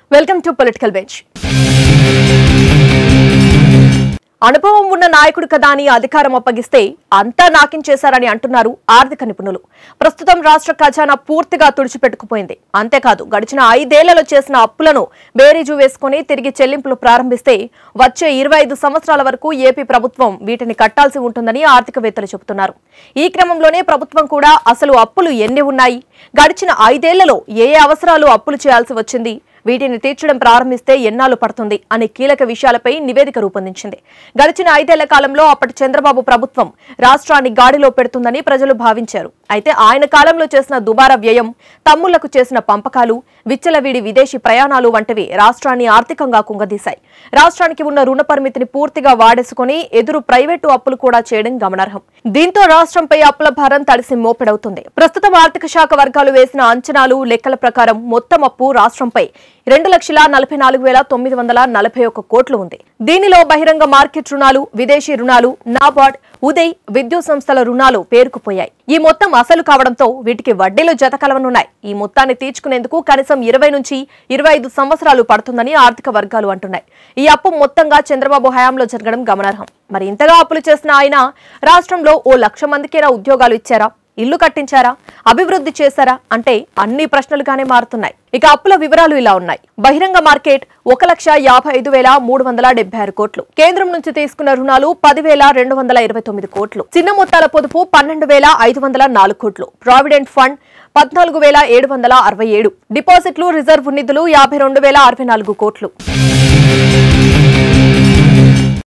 welcome to political bench అనుభవం ఉన్న నాయకుడు కదా అని అధికారం అప్పగిస్తే అంతా నాకించేశారని అంటున్నారు ఆర్థిక నిపుణులు ప్రస్తుతం రాష్ట్ర ఖజానా పూర్తిగా తుడిచిపెట్టుకుపోయింది అంతేకాదు గడిచిన ఐదేళ్లలో చేసిన అప్పులను బేరీజు వేసుకుని తిరిగి చెల్లింపులు ప్రారంభిస్తే వచ్చే ఇరవై ఐదు సంవత్సరాల వరకు ఏపీ ప్రభుత్వం వీటిని కట్టాల్సి ఉంటుందని ఆర్థికవేత్తలు చెబుతున్నారు ఈ క్రమంలోనే ప్రభుత్వం కూడా అసలు అప్పులు ఎన్ని ఉన్నాయి గడిచిన ఐదేళ్లలో ఏ ఏ అవసరాలు అప్పులు చేయాల్సి వచ్చింది వీటిని తీర్చడం ప్రారంభిస్తే ఎన్నాళ్ళు పడుతుంది అనే కీలక విషయాలపై నివేదిక రూపొందించింది గడిచిన ఐదేళ్ల కాలంలో అప్పటి చంద్రబాబు ప్రభుత్వం రాష్ట్రాన్ని గాడిలో పెడుతుందని ప్రజలు భావించారు అయితే ఆయన కాలంలో చేసిన దుబారా వ్యయం తమ్ముళ్లకు చేసిన పంపకాలు విచ్చలవిడి విదేశీ ప్రయాణాలు వంటివి రాష్ట్రాన్ని ఆర్థికంగా కుంగదీశాయి రాష్ట్రానికి ఉన్న రుణ పరిమితిని పూర్తిగా వాడేసుకుని ఎదురు ప్రైవేటు అప్పులు కూడా చేయడం గమనార్హం దీంతో రాష్ట్రంపై అప్పుల భారం తడిసి మోపెడవుతుంది ప్రస్తుతం ఆర్థిక శాఖ వర్గాలు వేసిన అంచనాలు లెక్కల ప్రకారం మొత్తం అప్పు రాష్ట్రంపై రెండు లక్షల నలభై నాలుగు వేల తొమ్మిది వందల నలభై ఒక్క కోట్లు ఉంది దీనిలో బహిరంగ మార్కెట్ రుణాలు విదేశీ రుణాలు నాబార్డ్ ఉదయ్ విద్యుత్ సంస్థల రుణాలు పేరుకుపోయాయి ఈ మొత్తం అసలు కావడంతో వీటికి వడ్డీలు జత కలవనున్నాయి ఈ మొత్తాన్ని తీర్చుకునేందుకు కనీసం ఇరవై నుంచి ఇరవై ఐదు సంవత్సరాలు పడుతుందని ఆర్థిక వర్గాలు అంటున్నాయి ఈ అప్పు మొత్తంగా చంద్రబాబు హయాంలో జరగడం గమనార్హం మరి ఇంతగా అప్పులు చేసిన ఆయన రాష్ట్రంలో ఓ లక్ష మందికైనా ఉద్యోగాలు ఇచ్చారా ఇల్లు కట్టించారా అభివృద్ధి చేశారా అంటే అన్ని ప్రశ్నలుగానే మారుతున్నాయి ఇక అప్పుల వివరాలు ఇలా ఉన్నాయి బహిరంగ మార్కెట్ ఒక లక్ష యాభై ఐదు వేల మూడు వందల డెబ్బై ఆరు కోట్లు కేంద్రం నుంచి తీసుకున్న రుణాలు పదివేల రెండు వందల ఇరవై తొమ్మిది కోట్లు చిన్న మొత్తాల పొదుపు పన్నెండు వేల ఐదు వందల నాలుగు కోట్లు ప్రావిడెంట్ ఫండ్ పద్నాలుగు వేల ఏడు వందల అరవై ఏడు డిపాజిట్లు రిజర్వ్ నిధులు యాభై రెండు వేల అరవై నాలుగు కోట్లు